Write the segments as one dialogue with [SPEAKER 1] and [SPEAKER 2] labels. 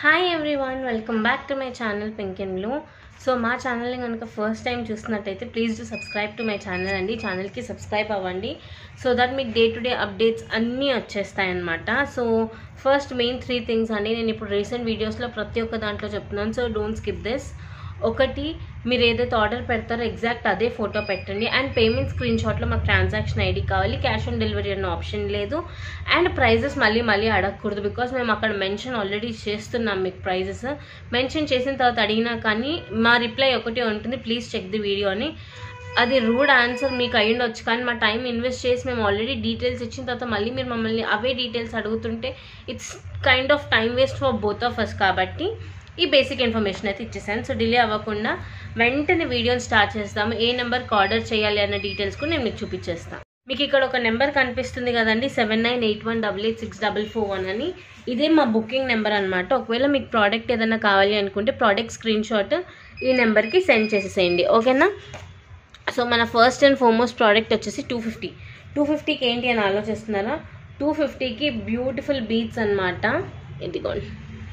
[SPEAKER 1] hi everyone welcome back to my channel pink and blue so మా ఛానల్ని కనుక first time చూస్తున్నట్టయితే please to subscribe to my channel అండి ఛానల్కి subscribe అవ్వండి సో దట్ మీకు డే టు డే అప్డేట్స్ అన్నీ వచ్చేస్తాయన్నమాట so first main three things అండి నేను ఇప్పుడు రీసెంట్ వీడియోస్లో ప్రతి ఒక్క దాంట్లో చెప్తున్నాను సో డోంట్ స్కిప్ దిస్ ఒకటి మీరు ఏదైతే ఆర్డర్ పెడతారో ఎగ్జాక్ట్ అదే ఫోటో పెట్టండి అండ్ పేమెంట్ స్క్రీన్ షాట్లో మాకు ట్రాన్సాక్షన్ ఐడి కావాలి క్యాష్ ఆన్ డెలివరీ అన్న ఆప్షన్ లేదు అండ్ ప్రైజెస్ మళ్ళీ మళ్ళీ అడగకూడదు బికాస్ మేము అక్కడ మెన్షన్ ఆల్రెడీ చేస్తున్నాం మీకు ప్రైజెస్ మెన్షన్ చేసిన తర్వాత అడిగినా కానీ మా రిప్లై ఒకటే ఉంటుంది ప్లీజ్ చెక్ ది వీడియో అని అది రూడ్ ఆన్సర్ మీకు అయ్యి ఉండొచ్చు కానీ మా టైం ఇన్వెస్ట్ చేసి మేము ఆల్రెడీ డీటెయిల్స్ ఇచ్చిన తర్వాత మళ్ళీ మీరు మమ్మల్ని అవే డీటెయిల్స్ అడుగుతుంటే it's kind of time waste for both of us కాబట్టి ఈ బేసిక్ ఇన్ఫర్మేషన్ అయితే ఇచ్చేసాను సో డిలే అవ్వకుండా వెంటనే వీడియోని స్టార్ట్ చేస్తాము ఏ నెంబర్కి ఆర్డర్ చేయాలి అన్న డీటెయిల్స్ కూడా నేను మీకు చూపించేస్తాను మీకు ఇక్కడ ఒక నెంబర్ కనిపిస్తుంది కదండి seven nine eight one double eight six double four one అని ఇదే మా బుకింగ్ నెంబర్ అనమాట ఒకవేళ మీకు ప్రోడక్ట్ ఏదైనా కావాలి అనుకుంటే ప్రోడక్ట్ స్క్రీన్ షాట్ ఈ నెంబర్కి సెండ్ చేసేసేయండి ఓకేనా సో మన ఫస్ట్ అండ్ ఫార్మోస్ట్ ప్రోడక్ట్ వచ్చేసి టూ ఫిఫ్టీ టూ ఫిఫ్టీకి ఏంటి అని ఆలోచిస్తున్నారా టూ ఫిఫ్టీకి బ్యూటిఫుల్ బీట్స్ అనమాట ఇదిగోండి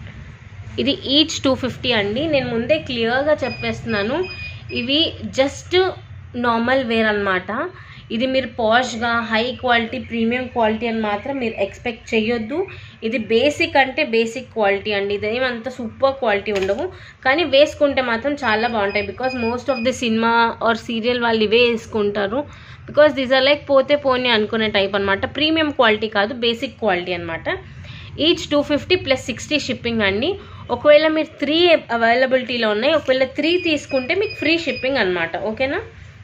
[SPEAKER 1] ఇది ఈచ్ టూ ఫిఫ్టీ అండి నేను ముందే క్లియర్గా చెప్పేస్తున్నాను ఇవి జస్ట్ నార్మల్ వేర్ అనమాట ఇది మీరు పాష్గా హై క్వాలిటీ ప్రీమియం క్వాలిటీ అని మాత్రం మీరు ఎక్స్పెక్ట్ చేయొద్దు ఇది బేసిక్ అంటే బేసిక్ క్వాలిటీ అండి ఇది ఏమంత సూపర్ క్వాలిటీ ఉండవు కానీ వేసుకుంటే మాత్రం చాలా బాగుంటాయి because most of the cinema or serial వాళ్ళు ఇవే వేసుకుంటారు బికాస్ దీస్ ఆర్ లైక్ పోతే పోని అనుకునే టైప్ అనమాట ప్రీమియం క్వాలిటీ కాదు బేసిక్ క్వాలిటీ అనమాట each two fifty plus sixty shipping అండి ఒకవేళ మీరు త్రీ అవైలబిలిటీలో ఉన్నాయి ఒకవేళ త్రీ తీసుకుంటే మీకు ఫ్రీ షిప్పింగ్ అనమాట ఓకేనా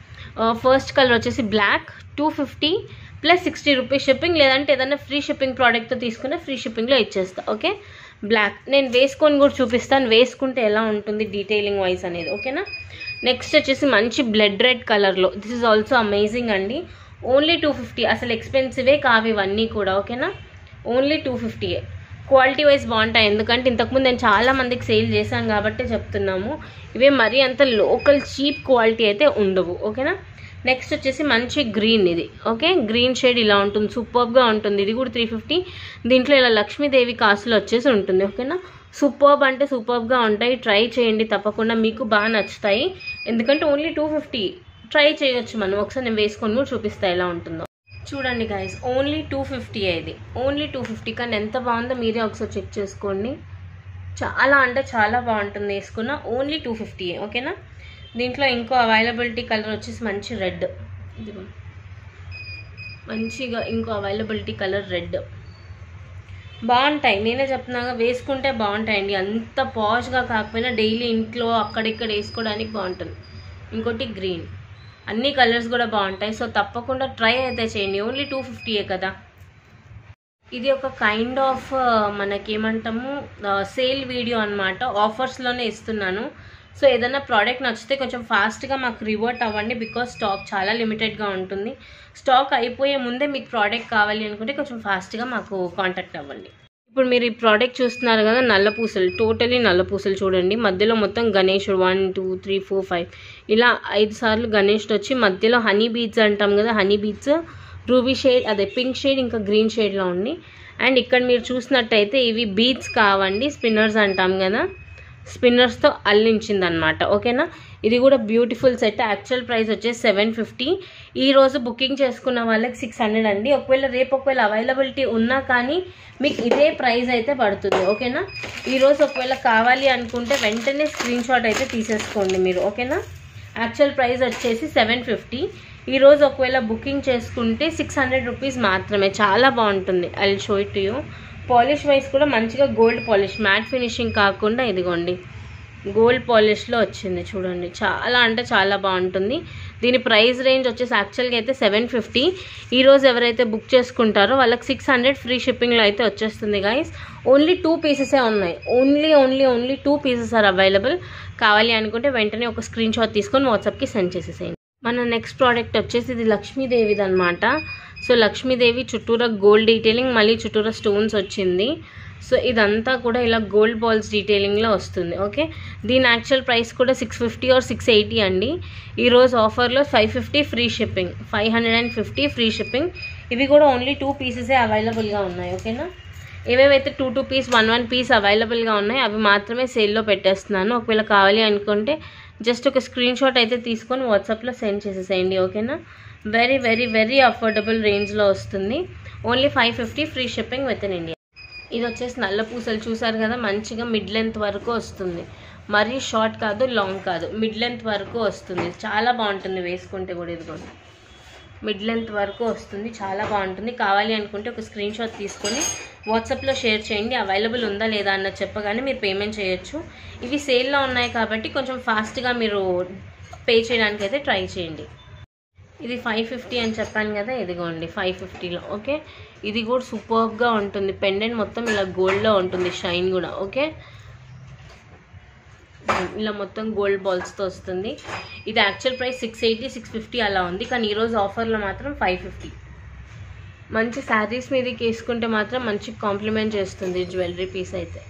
[SPEAKER 1] ఫస్ట్ కలర్ వచ్చేసి black two fifty plus sixty rupees shipping లేదంటే ఏదైనా ఫ్రీ షిప్పింగ్ ప్రోడక్ట్తో తీసుకుంటే ఫ్రీ షిప్పింగ్లో ఇచ్చేస్తా ఓకే బ్లాక్ నేను వేసుకొని కూడా చూపిస్తాను వేసుకుంటే ఎలా ఉంటుంది డీటెయిలింగ్ వైజ్ అనేది ఓకేనా నెక్స్ట్ వచ్చేసి మంచి బ్లడ్ రెడ్ కలర్లో దిస్ ఇస్ ఆల్సో అమేజింగ్ అండి ఓన్లీ టూ ఫిఫ్టీ అసలు ఎక్స్పెన్సివే కావు ఇవన్నీ కూడా ఓకేనా ఓన్లీ టూ ఫిఫ్టీయే క్వాలిటీ వైజ్ బాగుంటాయి ఎందుకంటే ఇంతకుముందు నేను చాలా మందికి సేల్ చేశాను కాబట్టి చెప్తున్నాము ఇవే మరీ అంత లోకల్ చీప్ క్వాలిటీ అయితే ఉండవు ఓకేనా నెక్స్ట్ వచ్చేసి మంచి గ్రీన్ ఇది ఓకే గ్రీన్ షేడ్ ఇలా ఉంటుంది సూపర్గా ఉంటుంది ఇది కూడా త్రీ ఫిఫ్టీ దీంట్లో ఇలా లక్ష్మీదేవి కాసులు వచ్చేసి ఉంటుంది ఓకేనా సూపర్బ్ అంటే సూపర్బ్గా ఉంటాయి ట్రై చేయండి తప్పకుండా మీకు బాగా నచ్చుతాయి ఎందుకంటే ఓన్లీ టూ ఫిఫ్టీ ట్రై చేయొచ్చు మనం ఒకసారి నేను వేసుకొని కూడా చూపిస్తా ఎలా ఉంటుందో చూడండి గైస్ ఓన్లీ టూ ఫిఫ్టీ ఇది ఓన్లీ టూ ఫిఫ్టీ కానీ ఎంత బాగుందో మీరే ఒకసారి చెక్ చేసుకోండి చాలా అంటే చాలా బాగుంటుంది వేసుకున్న ఓన్లీ టూ ఫిఫ్టీ ఓకేనా దీంట్లో ఇంకో అవైలబిలిటీ కలర్ వచ్చేసి మంచి రెడ్ ఇదిగో మంచిగా ఇంకో అవైలబిలిటీ కలర్ రెడ్ బాగుంటాయి నేనే చెప్తున్నాగా వేసుకుంటే బాగుంటాయండి అంత పాష్గా కాకపోయినా డైలీ ఇంట్లో అక్కడిక్కడ వేసుకోవడానికి బాగుంటుంది ఇంకోటి గ్రీన్ అన్ని కలర్స్ కూడా బాగుంటాయి సో తప్పకుండా ట్రై అయితే చేయండి ఓన్లీ టూ ఫిఫ్టీయే కదా ఇది ఒక కైండ్ ఆఫ్ మనకేమంటాము సేల్ వీడియో అనమాట ఆఫర్స్లోనే ఇస్తున్నాను సో ఏదైనా ప్రోడక్ట్ నచ్చితే కొంచెం ఫాస్ట్గా మాకు రివర్ట్ అవ్వండి బికాస్ స్టాక్ చాలా లిమిటెడ్గా ఉంటుంది స్టాక్ అయిపోయే ముందే మీకు ప్రోడక్ట్ కావాలి అనుకుంటే కొంచెం ఫాస్ట్గా మాకు కాంటాక్ట్ అవ్వండి ఇప్పుడు మీరు ఈ ప్రోడక్ట్ చూస్తున్నారు కదా నల్ల పూసలు టోటలీ నల్ల పూసలు చూడండి మధ్యలో మొత్తం గణేషుడు one two three four five ఇలా ఐదు సార్లు గణేషుడు వచ్చి మధ్యలో హనీ బీడ్స్ అంటాం కదా హనీ బీడ్స్ రూబీ షేడ్ అదే పింక్ షేడ్ ఇంకా గ్రీన్ షేడ్లో ఉంది అండ్ ఇక్కడ మీరు చూసినట్టయితే ఇవి బీడ్స్ కావండి స్పిన్నర్స్ అంటాం కదా స్పిన్నర్స్తో అల్లించిందనమాట ఓకేనా ఇది కూడా బ్యూటిఫుల్ సెట్ యాక్చువల్ ప్రైస్ వచ్చేసి సెవెన్ ఫిఫ్టీ ఈ రోజు బుకింగ్ చేసుకున్న వాళ్ళకి సిక్స్ హండ్రెడ్ అండి ఒకవేళ రేపు ఒకవేళ అవైలబిలిటీ ఉన్నా కానీ మీకు ఇదే ప్రైస్ అయితే పడుతుంది ఓకేనా ఈరోజు ఒకవేళ కావాలి అనుకుంటే వెంటనే స్క్రీన్ షాట్ అయితే తీసేసుకోండి మీరు ఓకేనా యాక్చువల్ ప్రైస్ వచ్చేసి సెవెన్ ఫిఫ్టీ ఈరోజు ఒకవేళ బుకింగ్ చేసుకుంటే సిక్స్ హండ్రెడ్ రూపీస్ మాత్రమే చాలా బాగుంటుంది I show it to you polish wise కూడా మంచిగా గోల్డ్ పాలిష్ మ్యాట్ ఫినిషింగ్ కాకుండా ఇదిగోండి గోల్డ్ పాలిష్లో వచ్చింది చూడండి చాలా అంటే చాలా బాగుంటుంది దీని ప్రైస్ రేంజ్ వచ్చేసి యాక్చువల్గా అయితే సెవెన్ ఫిఫ్టీ ఈరోజు ఎవరైతే బుక్ చేసుకుంటారో వాళ్ళకి సిక్స్ హండ్రెడ్ ఫ్రీ షిప్పింగ్లో అయితే వచ్చేస్తుంది గైస్ ఓన్లీ టూ పీసెసే ఉన్నాయి only only only two pieces are available కావాలి అనుకుంటే వెంటనే ఒక స్క్రీన్ షాట్ తీసుకొని వాట్సాప్కి సెండ్ చేసేసేయండి మన నెక్స్ట్ ప్రోడక్ట్ వచ్చేసి ఇది లక్ష్మీదేవిది అనమాట సో లక్ష్మీదేవి చుట్టూరా గోల్డ్ డీటెయిలింగ్ మళ్ళీ చుట్టూరా స్టోన్స్ వచ్చింది సో ఇదంతా కూడా ఇలా గోల్డ్ బాల్స్ డీటెయిలింగ్లో వస్తుంది ఓకే దీని యాక్చువల్ ప్రైస్ కూడా six fifty or six eighty అండి ఈరోజు ఆఫర్లో five fifty free shipping five hundred and fifty free shipping ఇవి కూడా ఓన్లీ టూ పీసెసే అవైలబుల్గా ఉన్నాయి ఓకేనా ఏవేవైతే two two piece one one piece అవైలబుల్గా ఉన్నాయి అవి మాత్రమే సేల్లో పెట్టేస్తున్నాను ఒకవేళ కావాలి అనుకుంటే జస్ట్ ఒక స్క్రీన్ షాట్ అయితే తీసుకొని వాట్సాప్లో సెండ్ చేసేసేయండి ఓకేనా వెరీ వెరీ వెరీ అఫోర్డబుల్ రేంజ్లో వస్తుంది only five fifty free shipping with in India ఇది వచ్చేసి నల్ల పూసలు చూసారు కదా మంచిగా మిడ్ లెంత్ వరకు వస్తుంది మరీ షార్ట్ కాదు లాంగ్ కాదు మిడ్ లెంత్ వరకు వస్తుంది చాలా బాగుంటుంది వేసుకుంటే కూడా ఇది కూడా మిడ్ లెంత్ వరకు వస్తుంది చాలా బాగుంటుంది కావాలి అనుకుంటే ఒక స్క్రీన్ షాట్ తీసుకొని వాట్సాప్లో షేర్ చేయండి అవైలబుల్ ఉందా లేదా అన్నది చెప్పగానే మీరు పేమెంట్ చేయొచ్చు ఇవి సేల్లో ఉన్నాయి కాబట్టి కొంచెం ఫాస్ట్గా మీరు పే చేయడానికి అయితే ట్రై చేయండి ఇది ఫైవ్ ఫిఫ్టీ అని చెప్పాను కదా ఇదిగోండి ఫైవ్ ఫిఫ్టీలో ఓకే ఇది కూడా సూపర్గా ఉంటుంది పెండెంట్ మొత్తం ఇలా గోల్డ్లో ఉంటుంది షైన్ కూడా ఓకే ఇలా మొత్తం గోల్డ్ బాల్స్తో వస్తుంది ఇది actual price six eighty six fifty అలా ఉంది కానీ ఈరోజు ఆఫర్లో మాత్రం ఫైవ్ ఫిఫ్టీ మంచి శారీస్ మీదకి వేసుకుంటే మాత్రం మంచి కాంప్లిమెంట్ చేస్తుంది జ్యువెలరీ పీస్ అయితే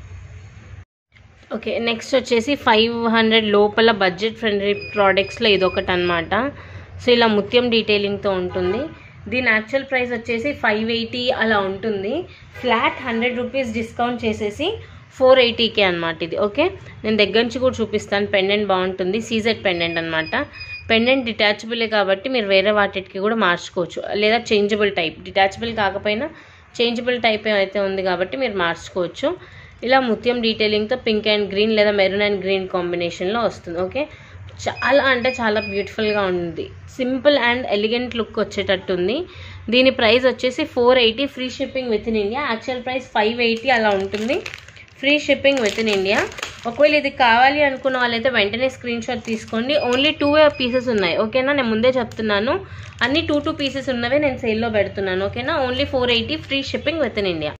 [SPEAKER 1] ఓకే నెక్స్ట్ వచ్చేసి ఫైవ్ హండ్రెడ్ లోపల బడ్జెట్ ఫ్రెండ్లీ ప్రోడక్ట్స్లో ఇదొకటి అనమాట సో ఇలా ముత్యం డీటెయిలింగ్తో ఉంటుంది దీని యాక్చువల్ ప్రైస్ వచ్చేసి ఫైవ్ ఎయిటీ అలా ఉంటుంది ఫ్లాట్ హండ్రెడ్ రూపీస్ డిస్కౌంట్ చేసేసి ఫోర్ ఎయిటీకే అనమాట ఇది ఓకే నేను దగ్గర నుంచి కూడా చూపిస్తాను పెండెంట్ బాగుంటుంది సీజెడ్ పెండెంట్ అనమాట పెండెంట్ డిటాచబులే కాబట్టి మీరు వేరే వాటికి కూడా మార్చుకోవచ్చు లేదా చేంజబుల్ టైప్ డిటాచబుల్ కాకపోయినా చేంజబుల్ టైప్ అయితే ఉంది కాబట్టి మీరు మార్చుకోవచ్చు ఇలా ముత్యం డీటెయిలింగ్తో పింక్ అండ్ గ్రీన్ లేదా మెరూన్ అండ్ గ్రీన్ కాంబినేషన్లో వస్తుంది ఓకే చాలా అంటే చాలా బ్యూటిఫుల్గా ఉంది సింపుల్ అండ్ ఎలిగెంట్ లుక్ వచ్చేటట్టు ఉంది దీని ప్రైస్ వచ్చేసి four eighty free shipping with in India actual price five eighty అలా ఉంటుంది free shipping with in India ఒకవేళ ఇది కావాలి అనుకున్న వాళ్ళైతే వెంటనే స్క్రీన్ షాట్ తీసుకోండి ఓన్లీ టూ పీసెస్ ఉన్నాయి ఓకేనా నేను ముందే చెప్తున్నాను అన్ని టూ టూ పీసెస్ ఉన్నవే నేను సేల్లో పెడుతున్నాను ఓకేనా only four eighty free shipping with in India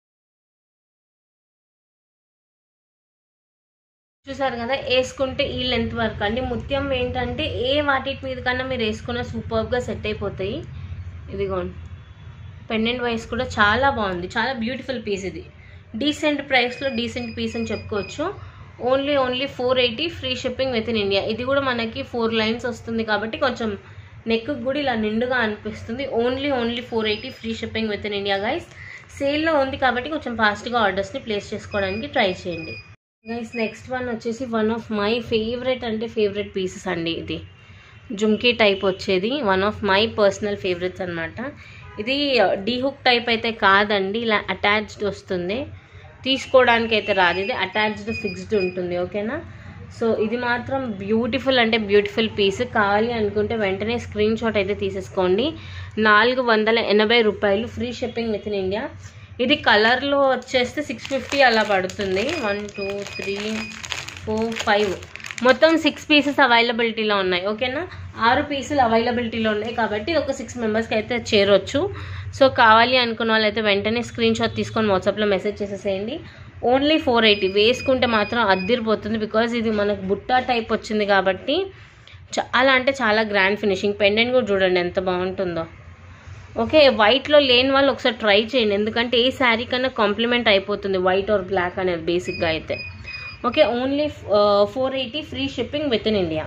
[SPEAKER 1] చూసారు కదా వేసుకుంటే ఈ లెంత్ వరకు అండి ముత్యం ఏంటంటే ఏ వాటి మీద కన్నా మీరు వేసుకున్న సూపర్గా సెట్ అయిపోతాయి ఇదిగోండి పెండెంట్ వైస్ కూడా చాలా బాగుంది చాలా బ్యూటిఫుల్ పీస్ ఇది డీసెంట్ ప్రైస్లో డీసెంట్ పీస్ అని చెప్పుకోవచ్చు only only four eighty free shipping with in India ఇది కూడా మనకి ఫోర్ లైన్స్ వస్తుంది కాబట్టి కొంచెం నెక్ కూడా ఇలా నిండుగా అనిపిస్తుంది only only four eighty free shipping with in India guys సేల్లో ఉంది కాబట్టి కొంచెం ఫాస్ట్గా ఆర్డర్స్ని ప్లేస్ చేసుకోవడానికి ట్రై చేయండి గైస్ నెక్స్ట్ వన్ వచ్చేసి వన్ ఆఫ్ మై ఫేవరెట్ అంటే ఫేవరెట్ పీసెస్ అండి ఇది జుమ్కీ టైప్ వచ్చేది one of my personal favourites అనమాట ఇది డీ హుక్ టైప్ అయితే కాదండి ఇలా అటాచ్డ్ వస్తుంది తీసుకోవడానికి అయితే రాదు ఇది అటాచ్డ్ ఫిక్స్డ్ ఉంటుంది ఓకేనా సో ఇది మాత్రం బ్యూటిఫుల్ అంటే బ్యూటిఫుల్ పీస్ కావాలి అనుకుంటే వెంటనే స్క్రీన్ షాట్ అయితే తీసేసుకోండి నాలుగు వందల ఎనభై రూపాయలు free shipping with in India ఇది కలర్లో వచ్చేస్తే సిక్స్ ఫిఫ్టీ అలా పడుతుంది one two three four five మొత్తం సిక్స్ పీసెస్ అవైలబిలిటీలో ఉన్నాయి ఓకేనా ఆరు పీసులు అవైలబిలిటీలో ఉన్నాయి కాబట్టి ఒక సిక్స్ మెంబర్స్కి అయితే చేరొచ్చు సో కావాలి అనుకున్న వాళ్ళైతే వెంటనే స్క్రీన్ షాట్ తీసుకొని వాట్సాప్లో మెసేజ్ చేసేసేయండి ఓన్లీ ఫోర్ ఎయిటీ వేసుకుంటే మాత్రం అద్దిరిపోతుంది బికాజ్ ఇది మనకు బుట్టా టైప్ వచ్చింది కాబట్టి చాలా అంటే చాలా గ్రాండ్ ఫినిషింగ్ పెండెంట్ కూడా చూడండి ఎంత బాగుంటుందో ఓకే వైట్లో లేని వాళ్ళు ఒకసారి ట్రై చేయండి ఎందుకంటే ఏ శారీ కన్నా కాంప్లిమెంట్ అయిపోతుంది వైట్ ఆర్ బ్లాక్ అనేది బేసిక్గా అయితే okay only four eighty free shipping with in India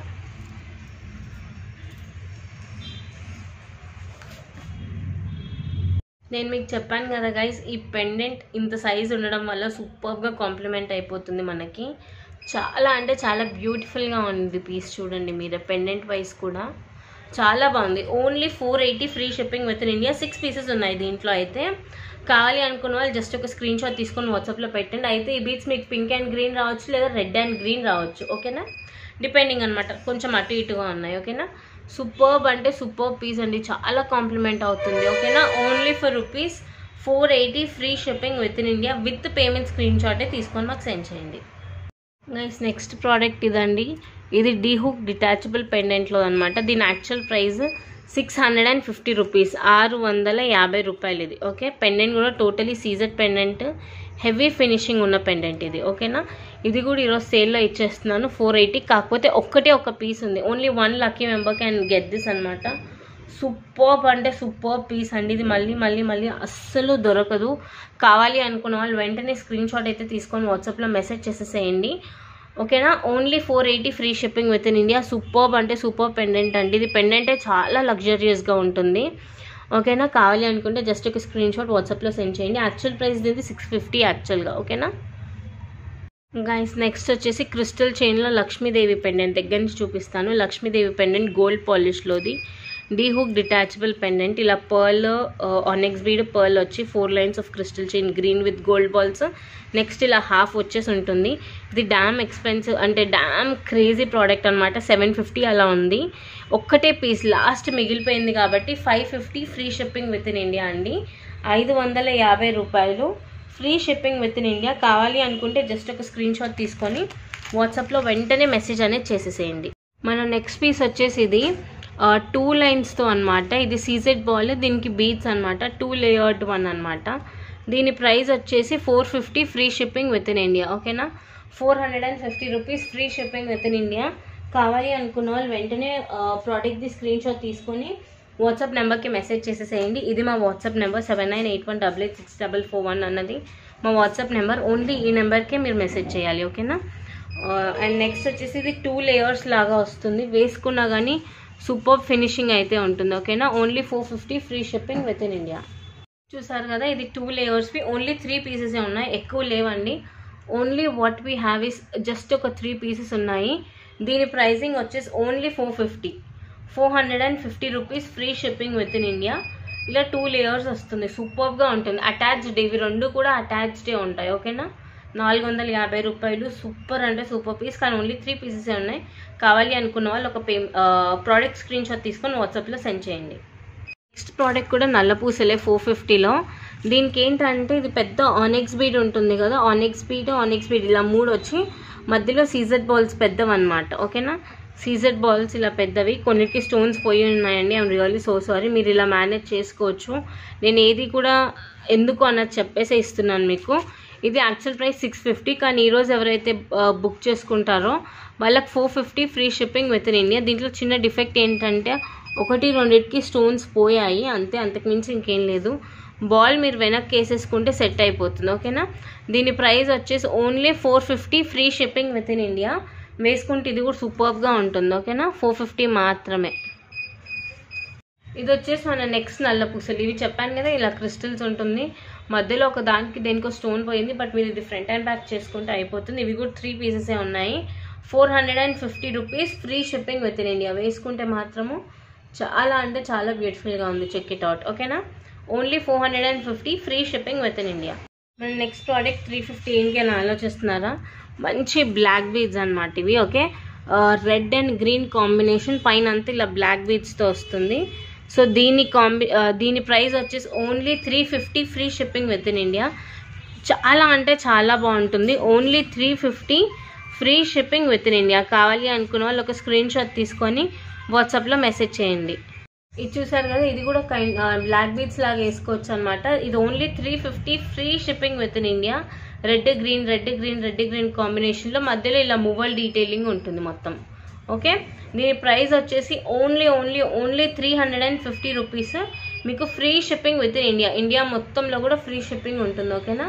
[SPEAKER 1] నేను మీకు చెప్పాను కదా గైస్ ఈ పెండెంట్ ఇంత సైజ్ ఉండడం వల్ల సూపర్గా కాంప్లిమెంట్ అయిపోతుంది మనకి చాలా అంటే చాలా బ్యూటిఫుల్గా ఉంది పీస్ చూడండి మీరు పెండెంట్ వైస్ కూడా చాలా బాగుంది only four eighty free shipping with in India six pieces ఉన్నాయి దీంట్లో అయితే కావాలి అనుకున్న వాళ్ళు జస్ట్ ఒక స్క్రీన్ షాట్ తీసుకొని వాట్సాప్లో పెట్టండి అయితే ఈ బీట్స్ మీకు పింక్ అండ్ గ్రీన్ రావచ్చు లేదా రెడ్ అండ్ గ్రీన్ రావచ్చు ఓకేనా డిపెండింగ్ అనమాట కొంచెం అటు ఇటుగా ఉన్నాయి ఓకేనా సూపర్బ్ అంటే సూపర్ పీస్ అండి చాలా కాంప్లిమెంట్ అవుతుంది ఓకేనా only for rupees four eighty free shipping with in India with payment screen షాటే తీసుకొని మాకు సెండ్ చేయండి గైస్ నెక్స్ట్ ప్రోడక్ట్ ఇదండి ఇది డీ హుక్ డిటాచబుల్ పెండెంట్లో అనమాట దీని actual price six hundred and fifty rupees ఆరు వందల యాభై రూపాయలు ఇది ఓకే పెండెంట్ కూడా totally CZ pendant heavy finishing ఉన్న పెండెంట్ ఇది ఓకేనా ఇది కూడా ఈరోజు సేల్లో ఇచ్చేస్తున్నాను ఫోర్ ఎయిటీ కాకపోతే ఒక్కటే ఒక పీస్ ఉంది only one lucky member can get this అనమాట సూపర్బ్ అంటే సూపర్ పీస్ అండి ఇది మళ్ళీ మళ్ళీ మళ్ళీ అస్సలు దొరకదు కావాలి అనుకున్న వాళ్ళు వెంటనే స్క్రీన్ షాట్ అయితే తీసుకొని వాట్సాప్లో మెసేజ్ చేసేసేయండి ఓకేనా only four eighty free shipping with in India superb అంటే సూపర్ పెండెంట్ అండి ఇది పెండెంటే చాలా లగ్జరియస్గా ఉంటుంది ఓకేనా కావాలి అనుకుంటే జస్ట్ ఒక స్క్రీన్ షాట్ వాట్సాప్లో సెండ్ చేయండి యాక్చువల్ ప్రైస్ దీనికి సిక్స్ ఫిఫ్టీ యాక్చువల్గా ఓకేనా గైస్ నెక్స్ట్ వచ్చేసి క్రిస్టల్ చైన్లో లక్ష్మీదేవి పెండెంట్ దగ్గర నుంచి చూపిస్తాను లక్ష్మీదేవి పెండెంట్ గోల్డ్ పాలిష్లోది డీ హుక్ డిటాచబుల్ పెండెంట్ ఇలా పర్ల్ ఆనెక్స్ బీడ్ పర్ల్ వచ్చి four lines of crystal chain green with gold balls next ఇలా హాఫ్ వచ్చేసి ఉంటుంది ఇది డ్యామ్ ఎక్స్పెన్సివ్ అంటే డ్యామ్ క్రేజీ ప్రోడక్ట్ అనమాట సెవెన్ ఫిఫ్టీ అలా ఉంది ఒక్కటే పీస్ లాస్ట్ మిగిలిపోయింది కాబట్టి five fifty free shipping with in India అండి ఐదు వందల యాభై రూపాయలు free shipping with in India కావాలి అనుకుంటే జస్ట్ ఒక స్క్రీన్ షాట్ తీసుకొని వాట్సాప్లో వెంటనే మెసేజ్ అనేది చేసేసేయండి మన నెక్స్ట్ పీస్ వచ్చేసి ఇది టూ లైన్స్తో అనమాట ఇది సీజెడ్ బాల్ దీనికి బీట్స్ అనమాట టూ లేయర్డ్ వన్ అనమాట దీని ప్రైస్ వచ్చేసి four fifty free shipping with in India ఓకేనా four hundred and fifty rupees free shipping with in India కావాలి అనుకున్న వాళ్ళు వెంటనే ప్రోడక్ట్ది స్క్రీన్ షాట్ తీసుకొని వాట్సాప్ నెంబర్కి మెసేజ్ చేసేసేయండి ఇది మా WhatsApp number seven nine eight one double eight six double four one అన్నది మా వాట్సాప్ నెంబర్ ఓన్లీ ఈ నెంబర్కే మీరు మెసేజ్ చేయాలి ఓకేనా అండ్ నెక్స్ట్ వచ్చేసి ఇది టూ లేయర్స్ లాగా వస్తుంది వేసుకున్నా కానీ సూపర్ ఫినిషింగ్ అయితే ఉంటుంది ఓకేనా only four fifty free shipping with in India చూసారు కదా ఇది టూ లేయర్స్వి ఓన్లీ త్రీ పీసెస్ ఉన్నాయి ఎక్కువ లేవండి only what we have is just ఒక త్రీ పీసెస్ ఉన్నాయి దీని ప్రైజింగ్ వచ్చేసి only four fifty four hundred and fifty rupees free shipping with in India ఇలా టూ లేయర్స్ వస్తుంది సూపర్గా ఉంటుంది అటాచ్డ్ ఇవి రెండు కూడా అటాచ్డే ఉంటాయి ఓకేనా నాలుగు వందల యాభై రూపాయలు సూపర్ అంటే సూపర్ పీస్ కానీ ఓన్లీ త్రీ పీసెసే ఉన్నాయి కావాలి అనుకున్న వాళ్ళు ఒక పే ప్రోడక్ట్ స్క్రీన్ షాట్ తీసుకొని వాట్సాప్లో సెండ్ చేయండి నెక్స్ట్ ప్రోడక్ట్ కూడా నల్ల పూసలే ఫోర్ ఫిఫ్టీలో దీనికి ఏంటంటే ఇది పెద్ద ఆనెక్స్ బీడ్ ఉంటుంది కదా ఆనెక్స్ బీడ్ ఆనెక్స్ బీడ్ ఇలా మూడు వచ్చి మధ్యలో సీజర్ బాల్స్ పెద్దవన్నమాట ఓకేనా సీజర్ బాల్స్ ఇలా పెద్దవి కొన్నిటికి స్టోన్స్ పోయి ఉన్నాయండి ఐమ్ రియల్లీ సో సారీ మీరు ఇలా మేనేజ్ చేసుకోవచ్చు నేను ఏది కూడా ఎందుకు అన్నది చెప్పేసి ఇస్తున్నాను మీకు ఇది యాక్చువల్ ప్రైస్ సిక్స్ ఫిఫ్టీ కానీ ఈరోజు ఎవరైతే బుక్ చేసుకుంటారో వాళ్ళకి four fifty free shipping with in India దీంట్లో చిన్న డిఫెక్ట్ ఏంటంటే ఒకటి రెండింటికి స్టోన్స్ పోయాయి అంతే అంతకుమించి ఇంకేం లేదు బాల్ మీరు వెనక్కి వేసేసుకుంటే సెట్ అయిపోతుంది ఓకేనా దీని ప్రైస్ వచ్చేసి only four fifty free shipping with in India వేసుకుంటే ఇది కూడా సూపర్గా ఉంటుంది ఓకేనా ఫోర్ ఫిఫ్టీ మాత్రమే ఇది వచ్చేసి మన నెక్స్ట్ నల్ల పూసలు ఇవి చెప్పాను కదా ఇలా క్రిస్టల్స్ ఉంటుంది మధ్యలో ఒక దానికి దేనికో స్టోన్ పోయింది బట్ మీరు ఇది ఫ్రంట్ అండ్ బ్యాక్ చేసుకుంటే అయిపోతుంది ఇవి కూడా త్రీ పీసెసే ఉన్నాయి four hundred and fifty rupees free shipping with in India వేసుకుంటే మాత్రము చాలా అంటే చాలా బ్యూటిఫుల్గా ఉంది చెక్ ఇట్ అవుట్ ఓకేనా only four hundred and fifty free shipping with in India మన నెక్స్ట్ ప్రోడక్ట్ త్రీ ఫిఫ్టీ ఏంటి అని ఆలోచిస్తున్నారా మంచి బ్లాక్ బీడ్స్ అనమాట ఇవి okay red and green combination పైన అంతా ఇలా బ్లాక్ బీడ్స్తో వస్తుంది సో దీని కాంబి దీని ప్రైస్ వచ్చేసి only three fifty free shipping with in India చాలా అంటే చాలా బాగుంటుంది only three fifty free shipping with in India కావాలి అనుకున్న వాళ్ళు ఒక స్క్రీన్ షాట్ తీసుకొని వాట్సాప్లో మెసేజ్ చేయండి ఇది చూసారు కదా ఇది కూడా కైండ్ బ్లాక్ బీడ్స్ లాగా వేసుకోవచ్చు అనమాట ఇది only three fifty free shipping with in India red green red green red green కాంబినేషన్లో మధ్యలో ఇలా మూవల్ డీటెయిలింగ్ ఉంటుంది మొత్తం ఓకే దీని ప్రైస్ వచ్చేసి only only only three hundred and fifty rupees మీకు free shipping with in India India మొత్తంలో కూడా ఫ్రీ షిప్పింగ్ ఉంటుంది ఓకేనా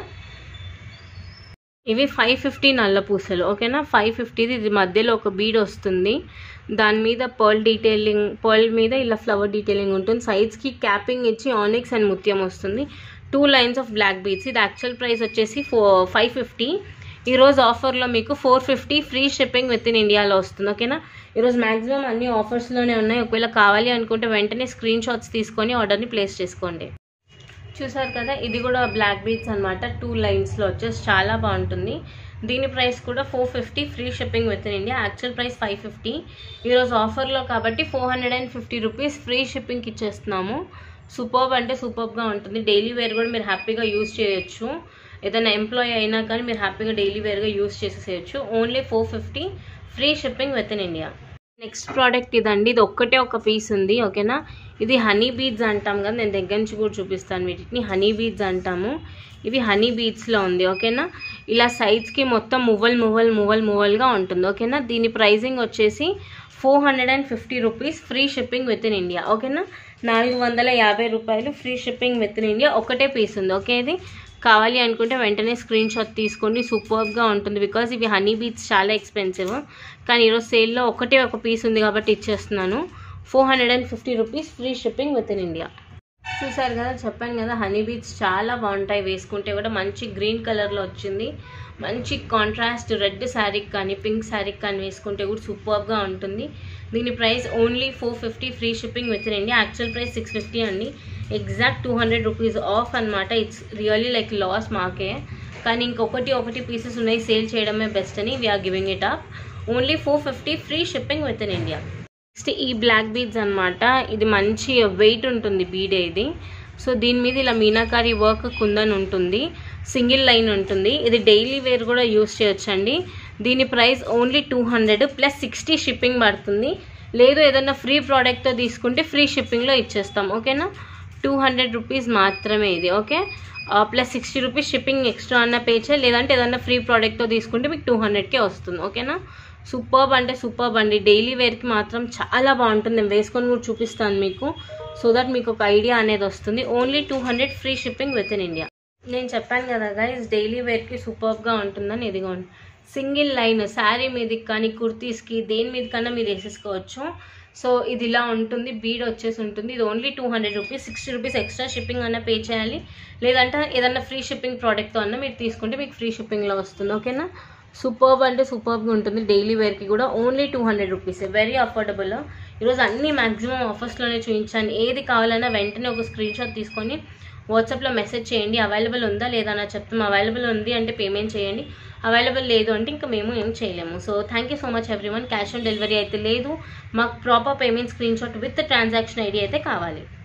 [SPEAKER 1] ఇవి ఫైవ్ ఫిఫ్టీ నల్ల పూసలు ఓకేనా ఫైవ్ ఫిఫ్టీది ఇది మధ్యలో ఒక బీడ్ వస్తుంది దాని మీద పర్ల్ డీటెయిలింగ్ పర్ల్ మీద ఇలా ఫ్లవర్ డీటెయిలింగ్ ఉంటుంది సైడ్స్కి క్యాపింగ్ ఇచ్చి ఆనిక్స్ అండ్ ముత్యం వస్తుంది two lines of black beads ఇది యాక్చువల్ ప్రైస్ వచ్చేసి ఫో ఫైవ్ ఫిఫ్టీ ఈరోజు ఆఫర్లో మీకు four fifty free shipping with within ఇండియాలో వస్తుంది ఓకేనా ఈరోజు మ్యాక్సిమం అన్ని ఆఫర్స్లోనే ఉన్నాయి ఒకవేళ కావాలి అనుకుంటే వెంటనే స్క్రీన్ షాట్స్ తీసుకొని ఆర్డర్ని ప్లేస్ చేసుకోండి చూసారు కదా ఇది కూడా బ్లాక్ బీడ్స్ అనమాట టూ లైన్స్లో వచ్చేసి చాలా బాగుంటుంది దీని ప్రైస్ కూడా four fifty free shipping with in India actual price five fifty ఈరోజు ఆఫర్లో కాబట్టి four hundred and fifty rupees free షిప్పింగ్కి ఇచ్చేస్తున్నాము సూపర్బ్ అంటే సూపర్బ్గా ఉంటుంది డైలీ వేర్ కూడా మీరు హ్యాపీగా యూజ్ చేయొచ్చు ఏదైనా ఎంప్లాయీ అయినా కానీ మీరు హ్యాపీగా డైలీ వేర్గా యూజ్ చేసేసేయచ్చు only four fifty free shipping with in India next product ఇదండి ఇది ఒక్కటే ఒక పీస్ ఉంది ఓకేనా ఇది హనీ బీడ్స్ అంటాం కదా నేను దగ్గర నుంచి కూడా చూపిస్తాను వీటిని హనీ బీడ్స్ అంటాము ఇవి హనీ బీడ్స్లో ఉంది ఓకేనా ఇలా సైడ్స్కి మొత్తం మువ్వల్ మువ్వల్ మువ్వల్ మువ్వల్గా ఉంటుంది ఓకేనా దీని ప్రైజింగ్ వచ్చేసి four hundred and fifty rupees free shipping with in India ఓకేనా నాలుగు వందల యాభై రూపాయలు free shipping with in India ఒకటే పీస్ ఉంది ఓకే ఇది కావాలి అనుకుంటే వెంటనే స్క్రీన్ షాట్ తీసుకోండి సూపర్గా ఉంటుంది బికాజ్ ఇవి హనీ బీట్స్ చాలా ఎక్స్పెన్సివ్ కానీ ఈరోజు సేల్లో ఒకటే ఒక పీస్ ఉంది కాబట్టి ఇచ్చేస్తున్నాను four hundred and fifty rupees free shipping with in India చూసారు కదా చెప్పాను కదా హనీ బీట్స్ చాలా బాగుంటాయి వేసుకుంటే కూడా మంచి గ్రీన్ కలర్లో వచ్చింది మంచి కాంట్రాస్ట్ రెడ్ శారీకి కానీ పింక్ శారీకి కానీ వేసుకుంటే కూడా సూపర్గా ఉంటుంది దీని price only four fifty free shipping with in India actual price six fifty అండి exact two hundred rupees off అనమాట ఇట్స్ రియల్లీ లైక్ లాస్ మాకే కానీ ఇంకొకటి ఒకటి పీసెస్ ఉన్నాయి సేల్ చేయడమే బెస్ట్ అని we are giving it up only four fifty free shipping with in India next ఈ బ్లాక్ బీడ్స్ అనమాట ఇది మంచి వెయిట్ ఉంటుంది బీడ్ ఇది సో దీని మీద ఇలా మీనాకారి వర్క్ కుందన్ ఉంటుంది సింగిల్ లైన్ ఉంటుంది ఇది డైలీ వేర్ కూడా యూస్ చేయొచ్చండి దీని price only two hundred plus sixty shipping పడుతుంది లేదు ఏదైనా ఫ్రీ ప్రోడక్ట్తో తీసుకుంటే ఫ్రీ షిప్పింగ్లో ఇచ్చేస్తాం ఓకేనా టూ హండ్రెడ్ రూపీస్ మాత్రమే ఇది okay plus sixty rupees shipping extra అన్న పే చేయాలి లేదంటే ఏదైనా ఫ్రీ ప్రోడక్ట్తో తీసుకుంటే మీకు టూ హండ్రెడ్కే వస్తుంది ఓకేనా సూపర్బ్ అంటే సూపర్బ్ అండి డైలీ వేర్కి మాత్రం చాలా బాగుంటుంది నేను వేసుకొని కూడా చూపిస్తాను మీకు సో దట్ మీకు ఒక ఐడియా అనేది వస్తుంది only two hundred free shipping with in India నేను చెప్పాను కదా గైస్ డైలీ వేర్కి సూపర్గా ఉంటుందని ఇదిగోండి సింగిల్ లైన్ శారీ మీదకి కానీ కుర్తీస్కి దేని మీద కన్నా మీరు వేసేసుకోవచ్చు సో ఇది ఇలా ఉంటుంది బీడ్ వచ్చేసి ఉంటుంది ఇది only two hundred rupees sixty rupees extra shipping అన్న పే చేయాలి లేదంటే ఏదన్నా ఫ్రీ షిప్పింగ్ ప్రోడక్ట్తో అన్న మీరు తీసుకుంటే మీకు ఫ్రీ షిప్పింగ్లో వస్తుంది ఓకేనా సూపర్బ్ అంటే సూపర్బ్గా ఉంటుంది డైలీ వేర్కి కూడా only two hundred rupees very affordable ఈరోజు అన్ని మ్యాక్సిమం ఆఫర్స్లోనే చూపించాను ఏది కావాలన్నా వెంటనే ఒక స్క్రీన్ షాట్ తీసుకొని వాట్సాప్లో మెసేజ్ చేయండి అవైలబుల్ ఉందా లేదా నా చెప్తాం అవైలబుల్ ఉంది అంటే పేమెంట్ చేయండి అవైలబుల్ లేదు అంటే ఇంకా మేము ఏం చేయలేము so thank you so much everyone cash on delivery అయితే లేదు మాకు proper payment screen shot with transaction ID అయితే కావాలి